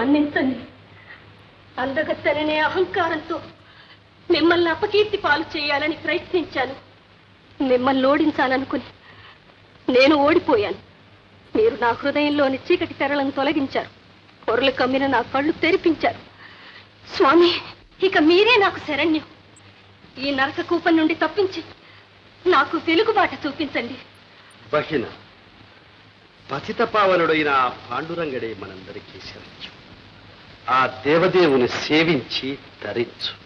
మన్నించండి అందగత్తెననే అహంకారంతో మిమ్మల్ని అపకీర్తి పాలు చేయాలని ప్రయత్నించాను మిమ్మల్ని ఓడించాలనుకుని నేను ఓడిపోయాను మీరు నా హృదయంలోని చీకటి తెరలను తొలగించారు పొరలు కమ్మిన నా కళ్ళు తెరిపించారు స్వామి ఇక మీరే నాకు శరణ్యం ఈ నరక కూపం నుండి తప్పించి నాకు వెలుగుబాట చూపించండి బహిన పతిత పావనుడైన ఆ పాండురంగడే మనందరికీ శరణ్యం ఆ దేవదేవుని సేవించి ధరించు